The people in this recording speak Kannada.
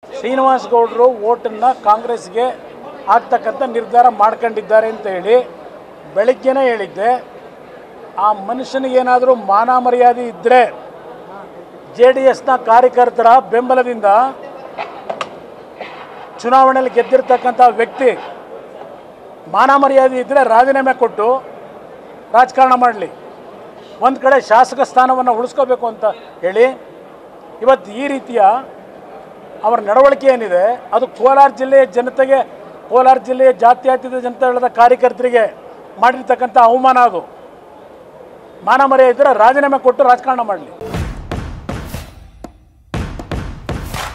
ಶ್ರೀನಿವಾಸ್ ಗೌಡರು ಓಟನ್ನು ಕಾಂಗ್ರೆಸ್ಗೆ ಆಗ್ತಕ್ಕಂಥ ನಿರ್ಧಾರ ಮಾಡ್ಕೊಂಡಿದ್ದಾರೆ ಅಂತ ಹೇಳಿ ಬೆಳಗ್ಗೆನೇ ಹೇಳಿದ್ದೆ ಆ ಮನುಷ್ಯನಿಗೇನಾದರೂ ಮಾನ ಮರ್ಯಾದೆ ಇದ್ದರೆ ಜೆ ಡಿ ಎಸ್ನ ಕಾರ್ಯಕರ್ತರ ಬೆಂಬಲದಿಂದ ಚುನಾವಣೆಯಲ್ಲಿ ಗೆದ್ದಿರ್ತಕ್ಕಂಥ ವ್ಯಕ್ತಿ ಮಾನ ಮರ್ಯಾದೆ ಇದ್ದರೆ ರಾಜೀನಾಮೆ ಕೊಟ್ಟು ರಾಜಕಾರಣ ಮಾಡಲಿ ಒಂದು ಕಡೆ ಶಾಸಕ ಸ್ಥಾನವನ್ನು ಉಳಿಸ್ಕೋಬೇಕು ಅಂತ ಹೇಳಿ ಇವತ್ತು ಈ ರೀತಿಯ ಅವರ ನಡವಳಿಕೆ ಏನಿದೆ ಅದು ಕೋಲಾರ ಜಿಲ್ಲೆಯ ಜನತೆಗೆ ಕೋಲಾರ ಜಿಲ್ಲೆಯ ಜಾತ್ಯತೀತ ಜನತಾದಳದ ಕಾರ್ಯಕರ್ತರಿಗೆ ಮಾಡಿರ್ತಕ್ಕಂಥ ಅವಮಾನ ಅದು ಮಾನ ಮರ್ಯಾದೆ ಇದ್ದರೆ ರಾಜೀನಾಮೆ ಕೊಟ್ಟು ರಾಜಕಾರಣ ಮಾಡಲಿ